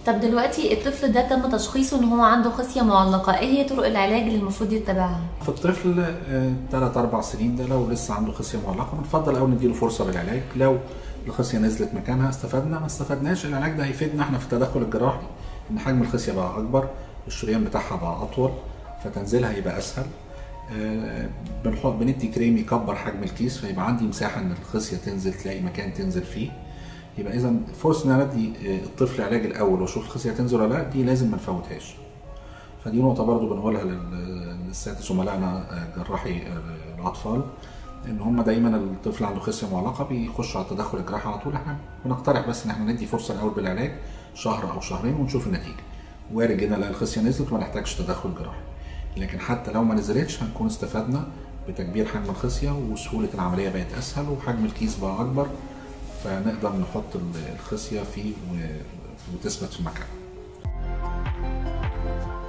طب دلوقتي الطفل ده تم تشخيصه ان هو عنده خصيه معلقه ايه هي طرق العلاج اللي المفروض يتبعها في الطفل 3 4 سنين ده لو لسه عنده خصيه معلقه بنفضل اول نديله فرصه بالعلاج لو الخصيه نزلت مكانها استفدنا ما استفدناش العلاج ده هيفيدنا احنا في التدخل الجراحي ان حجم الخصيه بقى اكبر الشريان بتاعها بقى اطول فتنزيلها يبقى اسهل آه، بنحط بندي كريم يكبر حجم الكيس فيبقى عندي مساحه ان الخصيه تنزل تلاقي مكان تنزل فيه يبقى اذا فرصه ان انا ادي آه، الطفل علاج الاول واشوف الخصيه تنزل ولا لا دي لازم ما نفوتهاش فدي نقطه برضو بنقولها لل- للساده زملائنا آه، جراحي آه، الاطفال ان هم دايما الطفل عنده خصيه معلقه بيخش على التدخل الجراحي على طول احنا بنقترح بس ان احنا ندي فرصه الاول بالعلاج شهر او شهرين ونشوف النتيجه وارد جدا لو الخصيه نزلت وما نحتاجش تدخل جراحي لكن حتى لو ما نزلتش هنكون استفدنا بتكبير حجم الخصيه وسهوله العمليه بقت اسهل وحجم الكيس بقى اكبر فنقدر نحط ال- الخصيه فيه و- وتثبت في مكانها